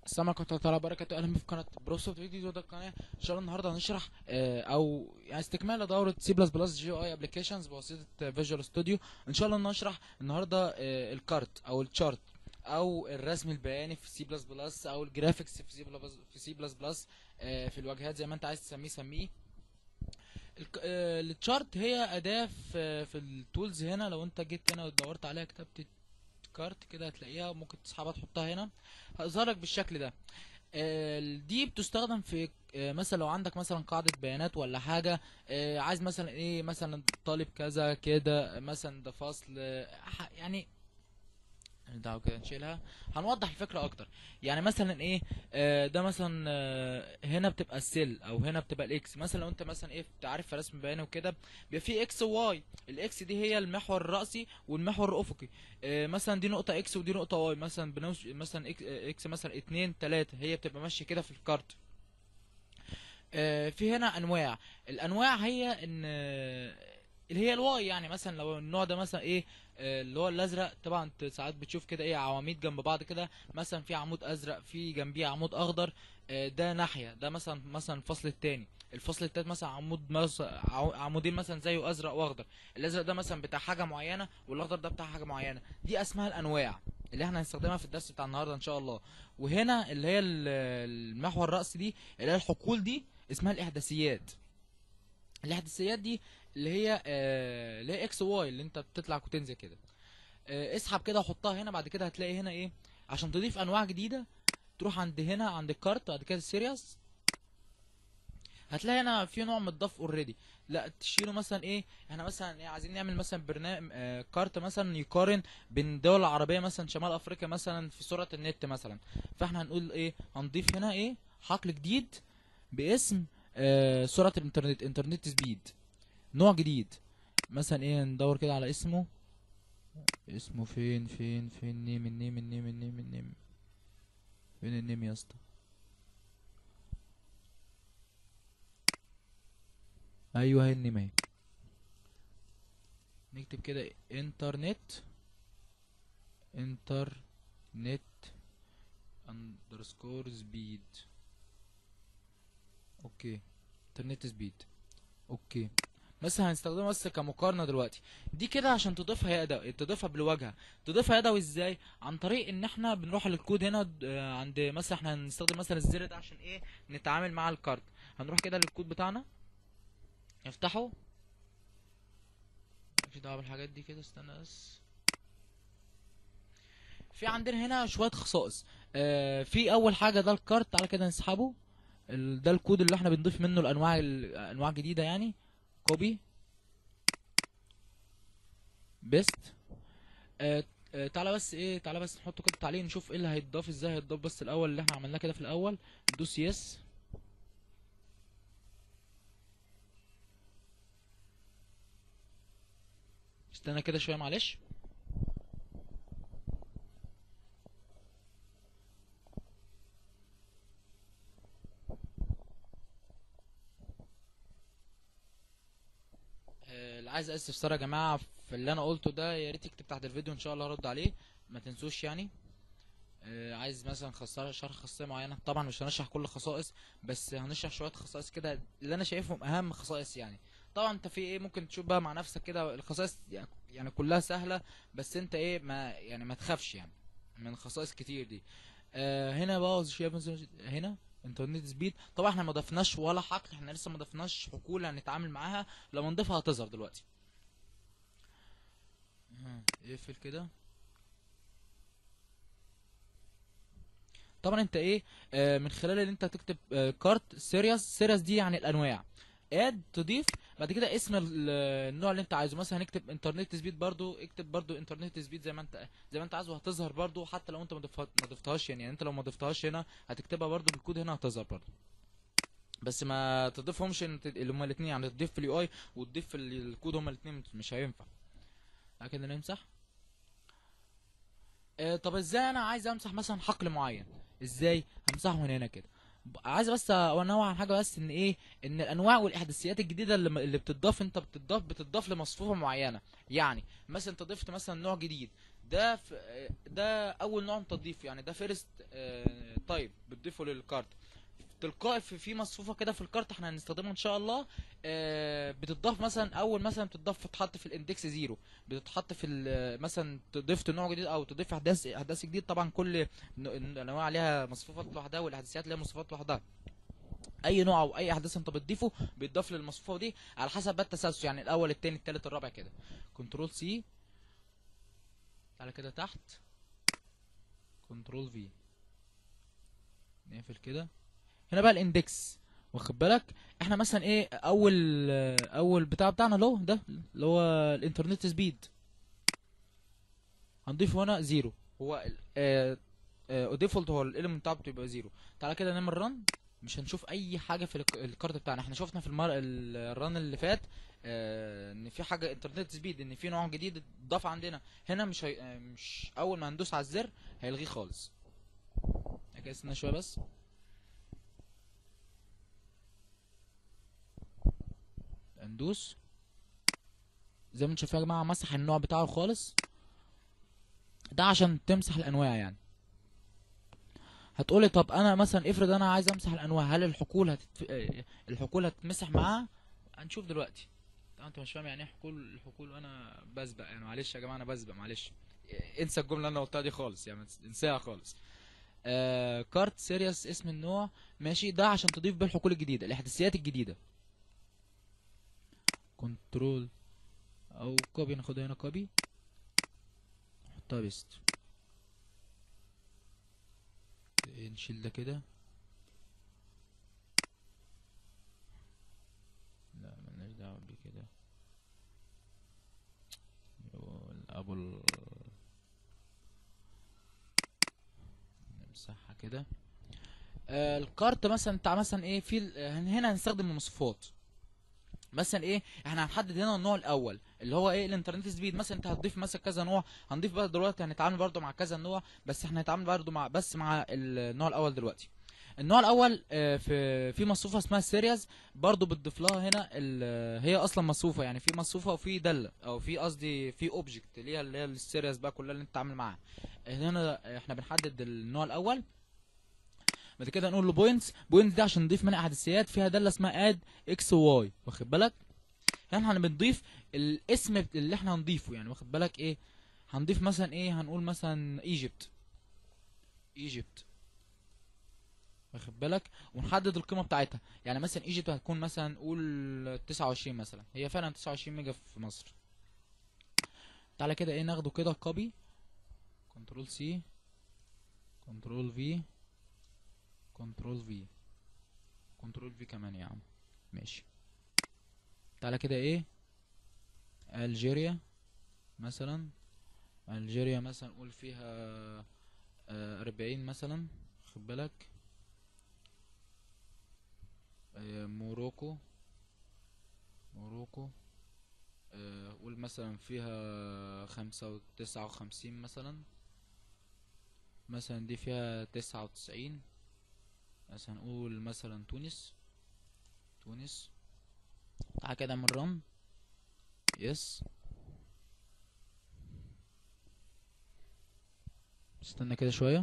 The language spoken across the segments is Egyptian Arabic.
السلام عليكم ورحمة الله وبركاته أهلا بكم في قناة بروسوفت فيديو ده القناة إن شاء الله النهاردة هنشرح آه، أو يعني استكمال لدورة سي بلس بلس جي أي أبلكيشنز بواسطة فيجوال ستوديو إن شاء الله نشرح النهاردة آه، الكارت أو الشارت أو الرسم البياني في سي بلس بلس أو الجرافيكس في سي بلس في سي بلس بلس آه، في الواجهات زي ما أنت عايز تسميه سميه الك- آه، التشارت هي أداة في في التولز هنا لو أنت جيت هنا ودورت عليها كتبت كارت كده هتلاقيها ممكن تسحبها تحطها هنا هظهر لك بالشكل ده آه، دي بتستخدم في آه، مثلا لو عندك مثلا قاعدة بيانات ولا حاجة آه، عايز مثلا ايه مثلا طالب كذا كده مثلا ده فصل آه، ح- يعني دعوة كده نشيلها هنوضح الفكرة اكتر يعني مثلا ايه آه، ده مثلا آه، هنا بتبقى السيل او هنا بتبقى الاكس مثلا لو انت مثلا ايه عارف في رسم بياني وكده بيبقى في اكس وواي الاكس دي هي المحور الرأسي والمحور الافقي آه، مثلا دي نقطة اكس ودي نقطة واي مثلا بنوش مثلا اكس, آه، إكس مثلا اتنين تلاتة هي بتبقى ماشية كده في الكارت آه، في هنا انواع الانواع هي ان آه، اللي هي الواي يعني مثلا لو النوع ده مثلا ايه آه، اللي هو الازرق طبعا انت ساعات بتشوف كده ايه عواميد جنب بعض كده مثلا في عمود ازرق في جنبيه عمود اخضر آه، ده ناحية ده مثلا مثلا الفصل التاني الفصل التالت مثلا عمود مثلا عو- عمودين مثلا زيه ازرق واخضر الازرق ده مثلا بتاع حاجة معينة والاخضر ده بتاع حاجة معينة دي اسمها الانواع اللي احنا هنستخدمها في الدرس بتاع النهارده ان شاء الله وهنا اللي هي ال- المحور الرأسي دي اللي هي الحقول دي اسمها الاحداثيات الاحداثيات دي اللي هي آه اللي هي اكس واي اللي انت بتطلع وتنزل كده آه اسحب كده وحطها هنا بعد كده هتلاقي هنا ايه عشان تضيف انواع جديده تروح عند هنا عند الكارت بعد كده السيريس هتلاقي هنا في نوع متضاف اوريدي لا تشيله مثلا ايه احنا مثلا ايه عايزين نعمل مثلا برنامج آه كارت مثلا يقارن بين الدول العربيه مثلا شمال افريقيا مثلا في سرعه النت مثلا فاحنا هنقول ايه هنضيف هنا ايه حقل جديد باسم آه سرعه الانترنت انترنت سبيد نوع جديد مثلا ايه ندور كده على اسمه اسمه فين فين فين نيم النيم النيم النيم النيم فين النيم يا اسطى ايوه هي النيم اهي نكتب كده انترنت انترنت اندرسكور سبيد اوكي انترنت سبيد اوكي مثلا هنستخدمها بس كمقارنه دلوقتي دي كده عشان تضيفها يدوي تضيفها بالواجهه تضيفها يدوي ازاي عن طريق ان احنا بنروح للكود هنا آه، عند مثلا احنا هنستخدم مثلا الزر ده عشان ايه نتعامل مع الكارت هنروح كده للكود بتاعنا نفتحه مفيش دعوه بالحاجات دي كده استنى بس في عندنا هنا شويه خصائص آه في اول حاجه ده الكارت تعالى كده نسحبه ال- ده الكود اللي احنا بنضيف منه الانواع ال- انواع جديده يعني كوبي بيست آه آه تعالى بس ايه تعالى بس نحطه كده تعليق نشوف ايه اللي هيتضاف ازاي هيتضاف بس الاول اللي احنا عملناه كده في الاول ندوس يس استنى كده شويه معلش آه، اللي عايز استفسار يا جماعه في اللي انا قلته ده يا ريت يكتب تحت الفيديو ان شاء الله ارد عليه ما تنسوش يعني آه، عايز مثلا خسارة شرح خاصية معينة طبعا مش هنشرح كل الخصائص بس هنشرح شوية خصائص كده اللي انا شايفهم اهم خصائص يعني طبعا انت في ايه ممكن تشوف بقى مع نفسك كده الخصائص يعني يعني كلها سهلة بس انت ايه ما يعني ما تخافش يعني من خصائص كتير دي آه هنا بقى شايف مثلا هنا انترنت سبيد طبعا احنا ما ضفناش ولا حقل احنا لسه ما ضفناش حقول هنتعامل معاها لما نضيفها هتظهر دلوقتي آه، اقفل كده طبعا انت ايه آه من خلال ان انت تكتب آه كارت سيريس سيريس دي يعني الانواع اد تضيف بعد كده اسم ال- النوع اللي انت عايزه مثلا هنكتب انترنت سبيد برضو اكتب برضو انترنت سبيد زي ما انت زي ما انت عايزه هتظهر برضو حتى لو انت ما ضفتها- ما ضفتهاش يعني, يعني انت لو ما ضفتهاش هنا هتكتبها برضو بالكود هنا هتظهر برضو بس ما تضيفهمش انت- اللي هما الاثنين يعني تضيف في اليو اي وتضيف في ال- الكود هما الاثنين مش هينفع بعد كده نمسح آه، طب ازاي انا عايز امسح مثلا حقل معين ازاي همسحه من هنا كده ب- عايز بس انوع عن حاجه بس ان ايه ان الانواع والاحداثيات الجديده اللي, اللي بتضاف انت بتضاف بتضاف لمصفوفه معينه يعني مثلا انت ضفت مثلا نوع جديد ده ف... آه، ده اول نوع انت تضيفه يعني ده فيرست تايب بتضيفه للكارت تلقائي في في مصفوفه كده في الكارت احنا هنستخدمها ان شاء الله آه، بتضاف مثلا اول مثلا بتضاف تتحط في الاندكس زيرو بتتحط في ال- مثلا تضيف نوع جديد او تضيف احداث احداث جديد طبعا كل ن- انواع عليها مصفوفات لوحدها والاحداثيات ليها مصفوفات لوحدها اي نوع او اي احداث انت بتضيفه بيتضاف للمصفوفه دي على حسب بقى التسلسل يعني الاول التاني التالت الرابع كده كنترول سي تعالى كده تحت كنترول في نقفل كده هنا بقى الاندكس واخد بالك احنا مثلا ايه اول اول بتاع بتاعنا اللي هو ده اللي هو الانترنت سبيد هنضيفه هنا زيرو هو ديفولت هو الاليمنت بتاعه بيبقى زيرو تعالى كده نعمل رن مش هنشوف اي حاجه في الك- الكارت بتاعنا احنا شفنا في المر... ال- الرن اللي فات آه، ان في حاجه انترنت سبيد ان في نوع جديد اتضاف عندنا هنا مش هي... آه، مش اول ما هندوس على الزر هيلغيه خالص كده استنى شويه بس ندوس زي ما انتم شايفين يا جماعه مسح النوع بتاعه خالص ده عشان تمسح الانواع يعني هتقولي طب انا مثلا افرض انا عايز امسح الانواع هل الحقول هتتف... آه، الحقول هتتمسح معاها هنشوف دلوقتي طبعا انت مش فاهم يعني ايه حقول الحقول وانا بسبق يعني معلش يا جماعه انا بسبق معلش انسى الجمله اللي انا قلتها دي خالص يعني انساها خالص آه كارت سيريس اسم النوع ماشي ده عشان تضيف بيه الحقول الجديده الاحداثيات الجديده كنترول او كوبي ناخدها هنا كوبي نحطها بيست نشيل ده كده لا ملناش دعوة بيه كده يو، الابو ال- نمسحها كده آه الكارت مثلا بتاع مثلا ايه في ال- هنا هنستخدم المواصفات مثلا ايه احنا هنحدد هنا النوع الاول اللي هو ايه الانترنت سبيد مثلا انت هتضيف مثلا كذا نوع هنضيف بقى دلوقتي هنتعامل برضو مع كذا نوع بس احنا هنتعامل برضو مع بس مع النوع الاول دلوقتي النوع الاول آه، في في مصفوفه اسمها السيريز برضو بتضيف لها هنا ال- هي اصلا مصفوفه يعني في مصفوفه وفي داله او في قصدي في اوبجكت اللي هي اللي هي السيريز بقى كلها اللي انت عامل معاها هنا احنا بنحدد النوع الاول بعد كده نقول له بوينتس بوينتس دي عشان نضيف منها احداثيات فيها داله اسمها اد اكس واي واخد بالك يعني احنا بنضيف الاسم بت- اللي احنا هنضيفه يعني واخد بالك ايه هنضيف مثلا ايه هنقول مثلا ايجيبت ايجيبت واخد بالك ونحدد القيمه بتاعتها يعني مثلا ايجيبت هتكون مثلا قول 29 مثلا هي فعلا 29 ميجا في مصر تعالى كده ايه ناخده كده كوبي كنترول سي كنترول في كنترول في كنترول في كمان يا عم ماشي تعالى كده ايه الجيريا مثلا الجيريا مثلا قول فيها آه، أربعين مثلا خد بالك آه، موروكو موروكو آه، قول مثلا فيها خمسة وتسعة وخمسين مثلا مثلا دي فيها تسعة وتسعين مثلا نقول مثلا تونس تونس تعالى كده من رن يس استنى كده شوية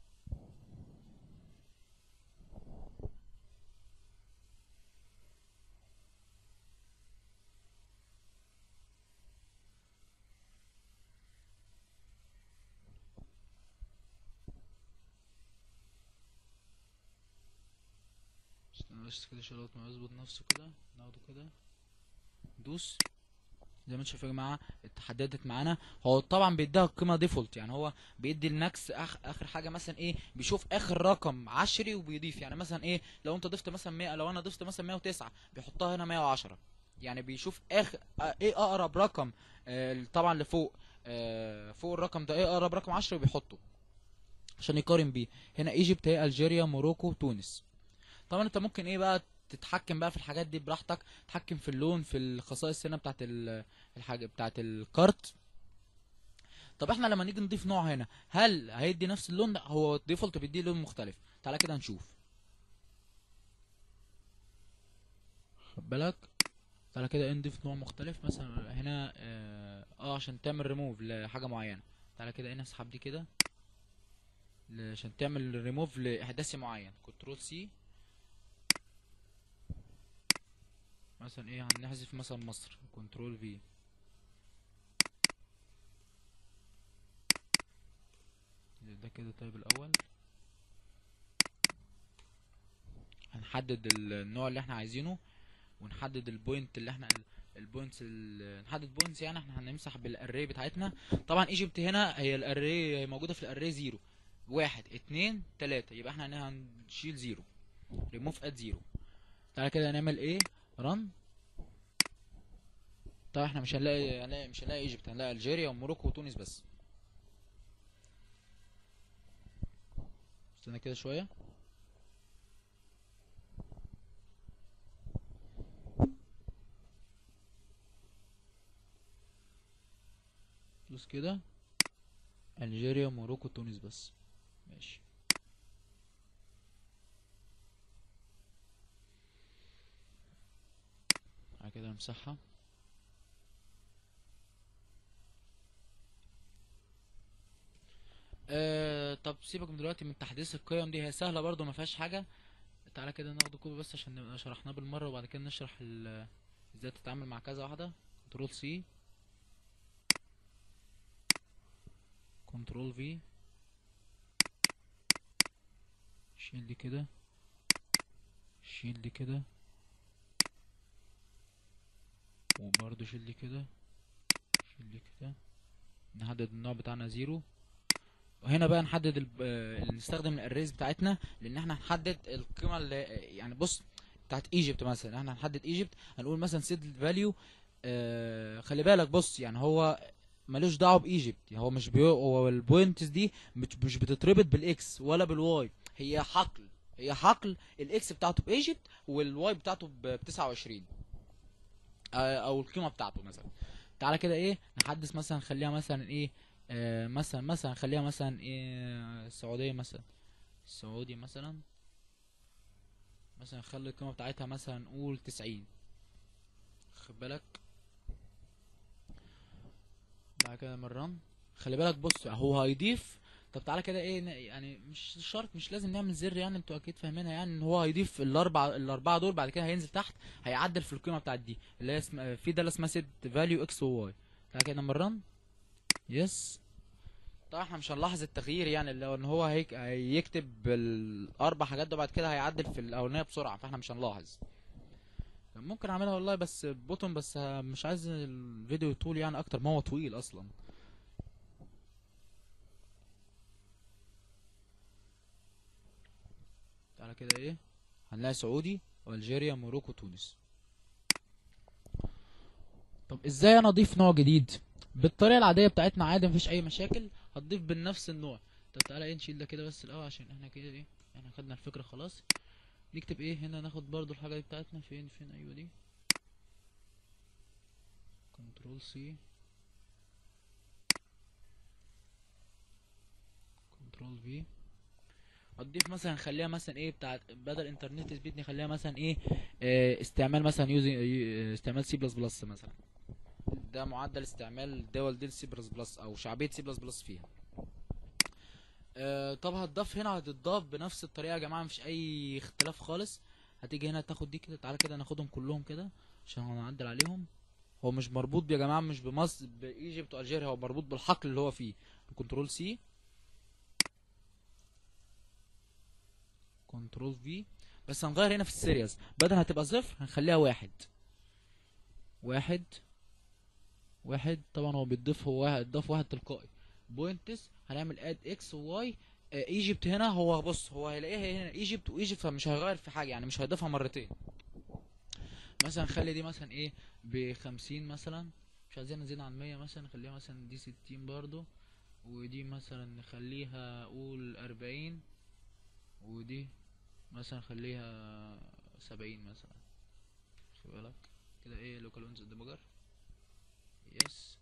استنى بس كده شوية لغاية ما يظبط نفسه كده ناخده كده دوس زي ما انتم شايفين يا جماعه اتحددت معانا هو طبعا بيديها القيمه ديفولت يعني هو بيدي الماكس آخ اخر حاجه مثلا ايه بيشوف اخر رقم عشري وبيضيف يعني مثلا ايه لو انت ضفت مثلا 100 لو انا ضفت مثلا 109 بيحطها هنا 110 يعني بيشوف اخر آه، ايه اقرب رقم آه طبعا لفوق آه فوق الرقم ده ايه اقرب رقم 10 وبيحطه عشان يقارن بيه هنا ايجيبت هي الجيريا موروكو تونس طبعا انت ممكن ايه بقى تتحكم بقى في الحاجات دي براحتك تتحكم في اللون في الخصائص هنا بتاعت ال- الحاجه بتاعت الكارت طب احنا لما نيجي نضيف نوع هنا هل هيدي نفس اللون لا هو الديفولت بيديه لون مختلف تعالى كده نشوف خد بالك تعالى كده نضيف نوع مختلف مثلا هنا اه, آه عشان تعمل ريموف لحاجه معينه تعالى كده ايه نسحب دي كده ل- عشان تعمل ريموف لاحداثي معين كنترول سي مثلا ايه هنحذف مثلا مصر كنترول في ده كده طيب الاول هنحدد ال- النوع اللي احنا عايزينه ونحدد البوينت اللي احنا البوينتس نحدد بوينتس يعني احنا هنمسح بالاري بتاعتنا طبعا ايجيبت هنا هي الاري موجوده في الاري زيرو واحد اتنين تلاتة يبقى احنا هنا هنشيل زيرو ريموف ات زيرو تعالى كده نعمل ايه رن طبعا احنا مش هنلاقي هنلاقي- مش هنلاقي ايجيبت هنلاقي الجيريا وموروكو وتونس بس استنى كده شويه دوس كده الجيريا وموروكو وتونس بس ماشي بعد كده نمسحها آه طب سيبك من دلوقتي من تحديث القيم دي هي سهلة برضو ما فيهاش حاجة تعالى كده ناخد كوبي بس عشان نبقى شرحناه بالمرة وبعد كده نشرح ال- ازاي تتعامل مع كذا واحدة كنترول سي كنترول في شيل دي كده شيل دي كده وبرضه شيل دي كده شيل دي كده نحدد النوع بتاعنا زيرو وهنا بقى نحدد ال... آه، نستخدم الاريز بتاعتنا لان احنا هنحدد القيمه اللي يعني بص بتاعت ايجيبت مثلا احنا هنحدد ايجيبت هنقول مثلا سيد فاليو آه خلي بالك بص يعني هو ملوش دعوه بايجيبت يعني هو مش بي... هو البوينتس دي مش مش بتتربط بالاكس ولا بالواي هي حقل هي حقل الاكس بتاعته بايجيبت والواي بتاعته ب 29 آه، او القيمه بتاعته مثلا تعالى كده ايه نحدث مثلا نخليها مثلا ايه آه مثلا مثلا نخليها مثلا ايه السعوديه مثلا السعودي مثلا مثلا نخلي القيمه بتاعتها مثلا نقول 90 خد بالك بعد كده مران خلي بالك بص هو هيضيف طب تعالى كده ايه ن- يعني مش شرط مش لازم نعمل زر يعني انتوا اكيد فاهمينها يعني ان هو هيضيف الاربع الاربعه دول بعد كده هينزل تحت هيعدل في القيمه بتاعت دي اللي هي اسم... في ده اللي اسمها سيت فاليو اكس وواي تعالى كده مران يس طبعا احنا مش هنلاحظ التغيير يعني اللي هو ان هو هيك... هيكتب الاربع حاجات ده بعد كده هيعدل في الاولانيه بسرعه فاحنا مش هنلاحظ ممكن اعملها والله بس بوتون بس ه- مش عايز الفيديو يطول يعني اكتر ما هو طويل اصلا تعالى كده ايه هنلاقي سعودي والجيريا موروكو تونس طب ازاي انا اضيف نوع جديد بالطريقه العاديه بتاعتنا عادي مفيش اي مشاكل هتضيف بنفس النوع طب تعالى ايه نشيل ده كده بس الاول عشان احنا كده ايه احنا خدنا الفكره خلاص نكتب ايه هنا ناخد برضو الحاجه دي بتاعتنا فين فين ايوه دي كنترول سي كنترول في هتضيف مثلا نخليها مثلا ايه بتاعت بدل انترنت سبيد نخليها مثلا ايه آه استعمال مثلا يوزنج استعمال سي بلس بلس مثلا ده معدل استعمال دول دي سي بلس بلس او شعبيه سي بلس بلس فيها آه طب هتضاف هنا هتضاف بنفس الطريقه يا جماعه مفيش اي اختلاف خالص هتيجي هنا تاخد دي كده تعالى كده ناخدهم كلهم كده عشان هنعدل عليهم هو مش مربوط يا جماعه مش بمصر بايجيبت والجيريا هو مربوط بالحقل اللي هو فيه كنترول سي كنترول في بس هنغير هنا في السيريز بدل هتبقى صفر هنخليها واحد واحد واحد طبعا هو بيضيف هو واحد ضاف واحد تلقائي بوينتس هنعمل اد اكس وواي ايجيبت هنا هو بص هو هيلاقيها هنا ايجيبت وايجيبت فمش هيغير في حاجه يعني مش هيضيفها مرتين مثلا نخلي دي مثلا ايه بخمسين مثلا مش عايزين نزيد عن مية مثلا نخليها مثلا دي ستين برضو ودي مثلا نخليها قول أربعين ودي مثلا نخليها سبعين مثلا خد بالك كده ايه لوكال اونز ديبجر يس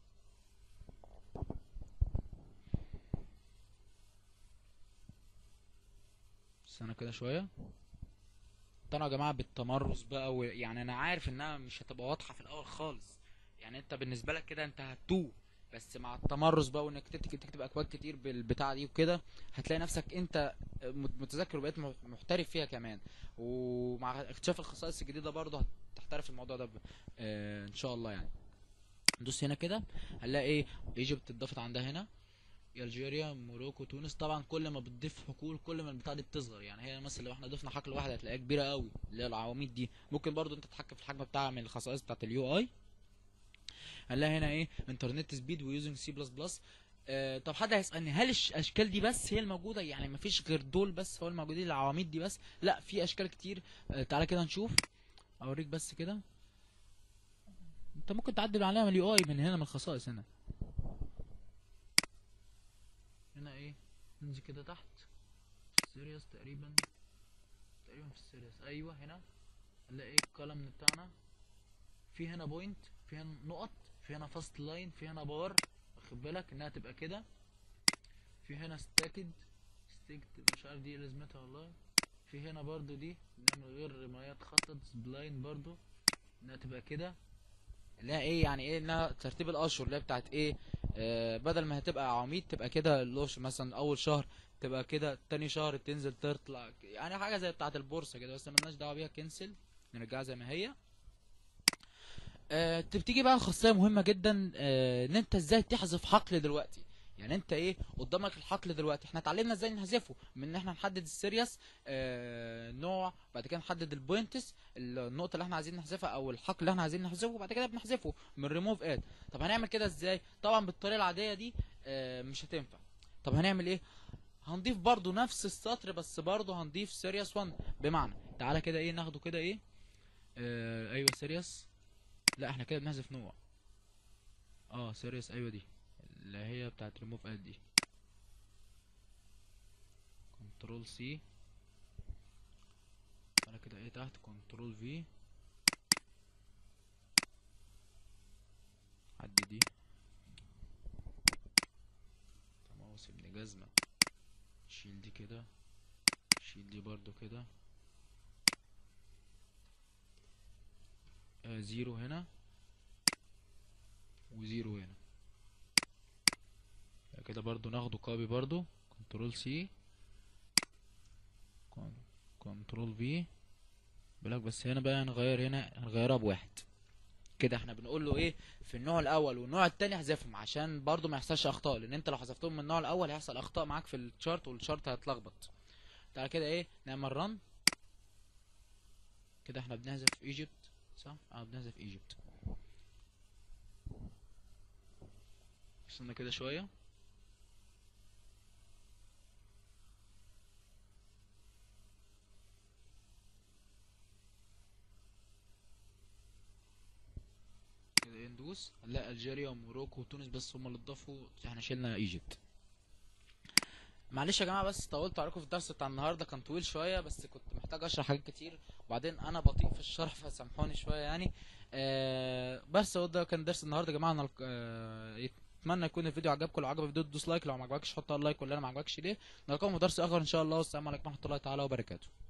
استنى كده شويه طبعا يا جماعه بالتمرس بقى و... يعني انا عارف انها مش هتبقى واضحه في الاول خالص يعني انت بالنسبه لك كده انت هتوه بس مع التمرس بقى وانك تكتب تكتب اكواد كتير بالبتاع دي وكده هتلاقي نفسك انت مت- متذكر وبقيت م- محترف فيها كمان ومع اكتشاف الخصائص الجديده برضه هتحترف الموضوع ده ب... آه ان شاء الله يعني ندوس هنا كده هنلاقي ايه ايجيبت اتضافت عندها هنا الجيريا موروكو تونس طبعا كل ما بتضيف حقول كل ما البتاع دي بتصغر يعني هي مثلا لو احنا ضفنا حقل واحد هتلاقيها كبيره قوي اللي هي العواميد دي ممكن برضو انت تتحكم في الحجم بتاعها من الخصائص بتاعت اليو اي هنلاقي هنا ايه انترنت سبيد ويوزنج سي بلس بلس طب حد هيسالني هل الش- الاشكال دي بس هي الموجوده يعني مفيش غير دول بس هو الموجودين العواميد دي بس لا في اشكال كتير آه، تعالى كده نشوف اوريك بس كده انت ممكن تعدل عليها من اليو اي من هنا من الخصائص هنا هنا ايه ننزل كده تحت سيريس تقريبا تقريبا في السيريس ايوه هنا هنلاقي ايه الكولمن بتاعنا في هنا بوينت في هنا نقط في هنا فاست لاين في هنا بار واخد بالك انها تبقى كده في هنا ستاكد ستيكد مش عارف دي ايه لازمتها والله في هنا برضو دي انها من غير ما يتخطط بلاين برضو انها تبقى كده لا ايه يعني ايه انها ترتيب الاشهر اللي هي بتاعت ايه آه بدل ما هتبقى عواميد تبقى كده الاشهر مثلا اول شهر تبقى كده تاني شهر تنزل تطلع يعني حاجه زي بتاعت البورصه كده بس ملناش دعوه بيها كنسل نرجعها زي ما هي آه بتيجي بقى خاصيه مهمه جدا آه ان انت ازاي تحذف حقل دلوقتي يعني انت ايه قدامك الحقل دلوقتي احنا اتعلمنا ازاي نحذفه من ان احنا نحدد السيريس آه نوع بعد كده نحدد البوينتس النقطه اللي احنا عايزين نحذفها او الحقل اللي احنا عايزين نحذفه وبعد كده بنحذفه من ريموف اد طب هنعمل كده ازاي طبعا بالطريقه العاديه دي آه مش هتنفع طب هنعمل ايه هنضيف برضو نفس السطر بس برضو هنضيف سيريس 1 بمعنى تعالى كده ايه ناخده كده ايه آه ايوه سيريس لا احنا كده بنحذف نوع اه سيريس ايوه دي اللي هي بتاعت ريموف اد دي كنترول سي انا كده ايه تحت كنترول في عدي دي ماوس ابن جزمة شيل دي كده شيل دي برضو كده آه زيرو هنا وزيرو هنا كده برضو ناخده كوبي برضو كنترول سي كنترول في بالك بس هنا بقى هنغير هنا هنغيرها بواحد كده احنا بنقول له ايه في النوع الاول والنوع التاني احذفهم عشان برضو ما يحصلش اخطاء لان انت لو حذفتهم من النوع الاول هيحصل اخطاء معاك في الشارت والشارت هيتلخبط تعالى كده ايه نعمل رن كده احنا بنحذف ايجيبت صح اه بنحذف ايجيبت استنى كده شويه كده ايه ندوس لا الجيريا وموروكو وتونس بس هم اللي اتضافوا احنا شلنا ايجيبت معلش يا جماعه بس طولت عليكم في الدرس بتاع النهارده كان طويل شويه بس كنت محتاج اشرح حاجات كتير وبعدين انا بطيء في الشرح فسامحوني شويه يعني آه بس هو ده كان درس النهارده يا جماعه أنا آه اتمنى يكون الفيديو عجبكم لو عجب الفيديو تدوس لايك لو ما عجبكش حط لايك ولا انا ما عجبكش ليه نلقاكم في درس اخر ان شاء الله والسلام عليكم ورحمه الله تعالى وبركاته